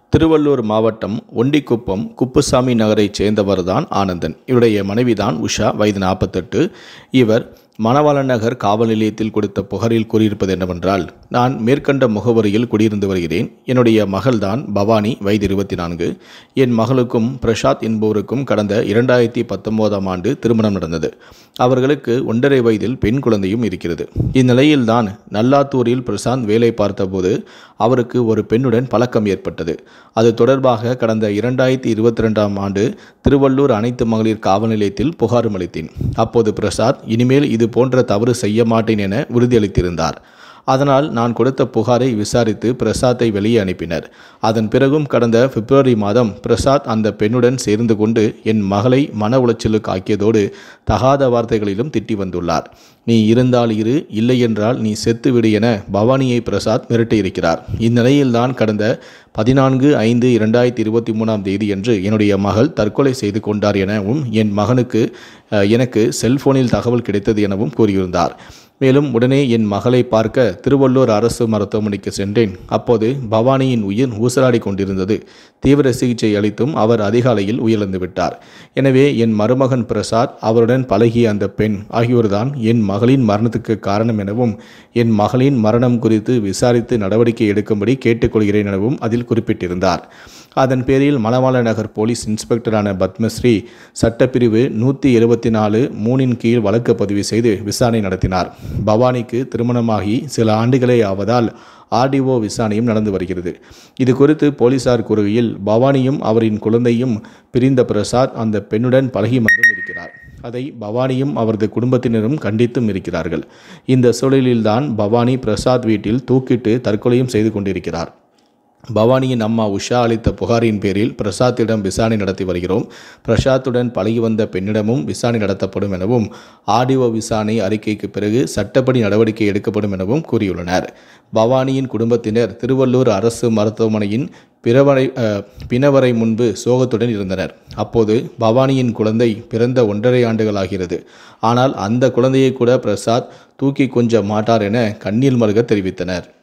திருவள்ளூர் மாவட்டம் ஒண்டிக்குப்பம் குப்புசாமி நகரைச் சேர்ந்தவர்தான் ஆனந்தன் இவருடைய மனைவிதான் உஷா வயது நாற்பத்தெட்டு இவர் மணவாளன் நகர் காவல் நிலையத்தில் கொடுத்த புகாரில் கூறியிருப்பது என்னவென்றால் நான் மேற்கண்ட முகவரியில் குடியிருந்து வருகிறேன் என்னுடைய மகள்தான் பவானி வயது இருபத்தி நான்கு என் மகளுக்கும் பிரசாத் என்பவருக்கும் கடந்த இரண்டாயிரத்தி பத்தொன்பதாம் ஆண்டு திருமணம் நடந்தது அவர்களுக்கு ஒன்றரை வயதில் பெண் குழந்தையும் இருக்கிறது இந்நிலையில்தான் நல்லாத்தூரில் பிரசாந்த் வேலை பார்த்தபோது அவருக்கு ஒரு பெண்ணுடன் பழக்கம் ஏற்பட்டது அது தொடர்பாக கடந்த இரண்டாயிரத்தி இருபத்தி ரெண்டாம் ஆண்டு திருவள்ளூர் அனைத்து மகளிர் காவல் நிலையத்தில் புகாரும் அளித்தேன் அப்போது பிரசாத் இனிமேல் இது போன்ற தவறு செய்ய மாட்டேன் என உறுதியளித்திருந்தார் அதனால் நான் கொடுத்த புகாரை விசாரித்து பிரசாத்தை வெளியே அனுப்பினர் அதன் பிறகும் கடந்த பிப்ரவரி மாதம் பிரசாத் அந்த பெண்ணுடன் சேர்ந்து கொண்டு என் மகளை மன உளைச்சலுக்கு ஆக்கியதோடு தகாத வார்த்தைகளிலும் திட்டி வந்துள்ளார் நீ இருந்தால் இரு இல்லையென்றால் நீ செத்து விடு என பவானியை பிரசாத் மிரட்டியிருக்கிறார் இந்நிலையில்தான் கடந்த பதினான்கு ஐந்து இரண்டாயிரத்தி இருபத்தி மூணாம் தேதியன்று என்னுடைய மகள் தற்கொலை செய்து கொண்டார் எனவும் என் மகனுக்கு அஹ், எனக்கு செல்போனில் தகவல் கிடைத்தது எனவும் கூறியிருந்தார் மேலும் உடனே என் மகளை பார்க்க திருவள்ளூர் அரசு மருத்துவமனைக்கு சென்றேன் அப்போது பவானியின் உயிர் ஊசலாடி கொண்டிருந்தது தீவிர சிகிச்சை அளித்தும் அவர் அதிகாலையில் உயிரிழந்து விட்டார் எனவே என் மருமகன் பிரசாத் அவருடன் பழகிய அந்த பெண் ஆகியோர்தான் என் மகளின் மரணத்துக்கு காரணம் எனவும் என் மகளின் மரணம் குறித்து விசாரித்து நடவடிக்கை எடுக்கும்படி கேட்டுக்கொள்கிறேன் எனவும் அதில் குறிப்பிட்டிருந்தார் அதன் பேரில் மணவாள நகர் போலீஸ் இன்ஸ்பெக்டரான பத்மஸ்ரீ சட்டப்பிரிவு நூற்றி எழுபத்தி நாலு மூணின் கீழ் வழக்கு பதிவு செய்து விசாரணை நடத்தினார் பவானிக்கு திருமணமாகி சில ஆண்டுகளே ஆவதால் ஆர்டிஓ விசாரணையும் நடந்து வருகிறது இது குறித்து போலீசார் கூறுகையில் பவானியும் அவரின் குழந்தையும் பிரிந்த பிரசாத் அந்த பெண்ணுடன் பழகி மட்டும் இருக்கிறார் அதை பவானியும் அவரது குடும்பத்தினரும் கண்டித்தும் இருக்கிறார்கள் இந்த சூழலில்தான் பவானி பிரசாத் வீட்டில் தூக்கிட்டு தற்கொலையும் செய்து கொண்டிருக்கிறார் பவானியின் அம்மா உஷா அளித்த புகாரின் பேரில் பிரசாத்திடம் விசாரணை நடத்தி வருகிறோம் பிரசாத்துடன் பழகி வந்த பெண்ணிடமும் விசாரணை நடத்தப்படும் எனவும் ஆடிஓ விசாரணை அறிக்கைக்கு பிறகு சட்டப்படி நடவடிக்கை எடுக்கப்படும் எனவும் கூறியுள்ளனர் பவானியின் குடும்பத்தினர் திருவள்ளூர் அரசு மருத்துவமனையின் பிறவரை அஹ், பிணவரை முன்பு சோகத்துடன் இருந்தனர் அப்போது பவானியின் குழந்தை பிறந்த ஒன்றரை ஆண்டுகள் ஆகிறது ஆனால் அந்த குழந்தையை கூட பிரசாத் தூக்கி கொஞ்ச மாட்டார் என கண்ணீர் மல்க தெரிவித்தனர்